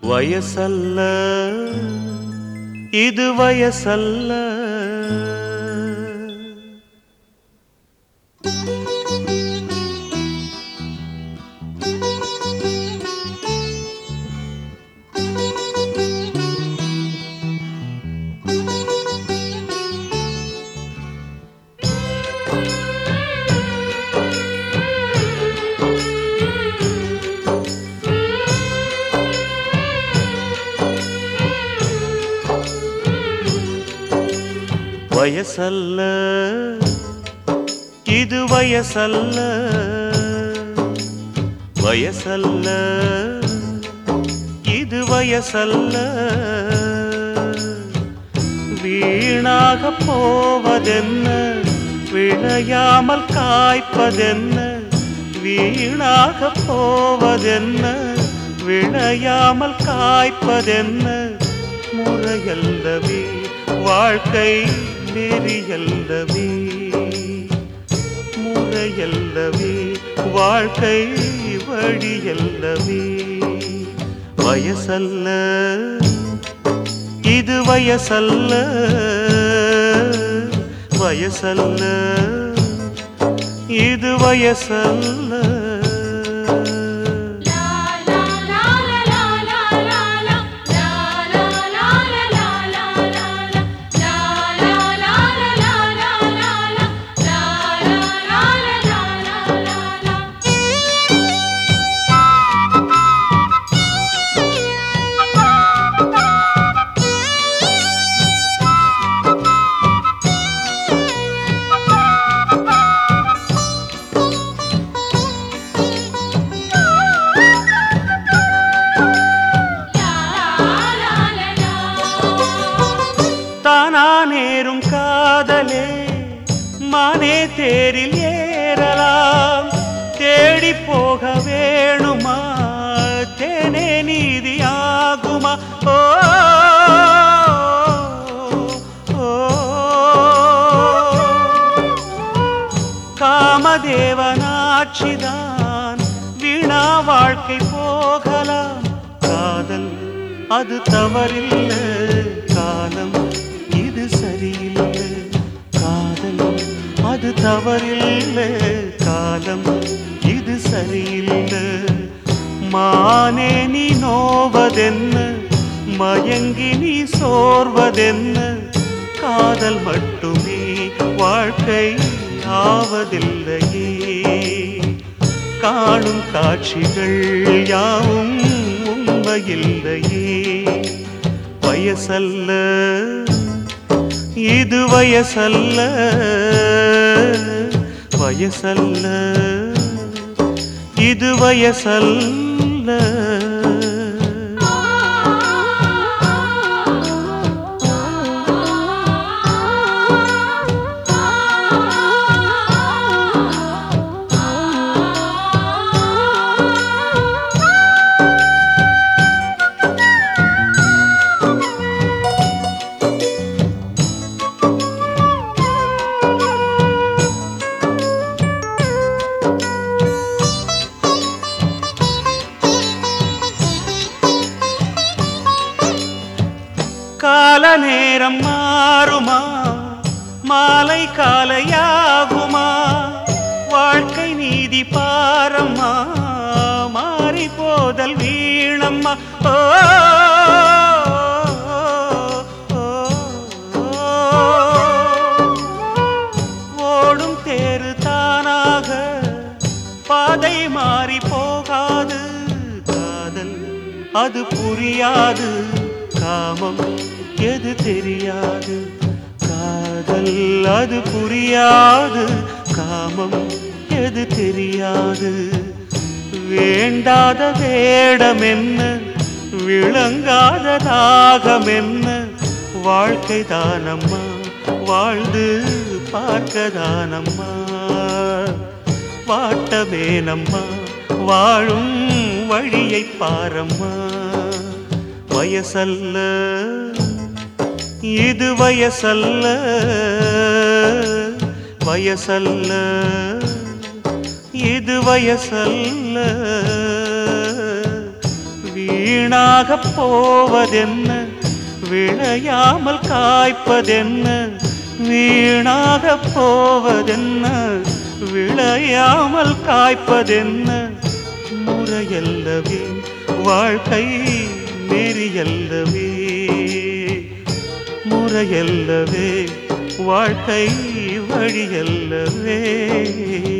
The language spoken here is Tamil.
வயசல்ல இது வயசல்ல வயசல்ல இது வயசல்ல வயசல்ல இது வயசல்ல வீணாக போவதென்ன விளையாமல் காய்ப்பதென்ன வீணாக போவதென்ன விளையாமல் காய்ப்பதென்ன முறையல்லவே வாழ்க்கை நெறியல்லவே முறையல்லவே வாழ்க்கை வழியல்லவே வயசல்ல இது வயசல்ல வயசல்ல இது வயசல்ல தானா நேரும் காதலே மானே தேரில் ஏறலாம் தேடி போக வேணுமா தேனே நீதியாகுமா ஓ ஓ, காமதேவனாட்சிதான் வீணா வாழ்க்கை போகலாம் காதல் அது தவறில்ல காலம் இது சரியில்லை காதல் அது தவறில்லை காலம் இது சரியில்லை மானே நீ நோவதென்ன மயங்கி நீ சோர்வதென்ன காதல் மட்டுமே வாழ்க்கை ஆவதில்லையே காணும் காட்சிகள் யாவும் உண்மையில்லையே வயசல்ல இது வயசல்ல வயசல்ல இது வயசல்ல கால நேரம் மாறுமா மாலை காலையாகுமா வாழ்க்கை நீதி பாரம்மா மாறி போதல் வீணம்மா ஓ, ஓ, ஓ. ஓடும் தேரு தானாக பாதை மாறி போகாது காதல் அது புரியாது காமம் எது தெரியாது காதல் அது புரியாது காமம் எது தெரியாது வேண்டாத வேடம் என்ன விளங்காத தாகம் என்ன வாழ்க்கை தானம்மா வாழ்ந்து பார்க்கதானம்மா வாட்டமேனம்மா வாழும் வழியை பாரம்மா வயசல்ல இது வயசல்ல வயசல்ல இது வயசல்ல வீ வீணாகப் போவதென்ன விளையாமல் காய்ப்பதென்ன வீணாகப் போவதென்ன விளையாமல் காய்ப்பதென்ன முறையல்லவே வாழ்க்கை நெறியல்லவே முறையல்லவே வாழ்க்கை வழியல்லவே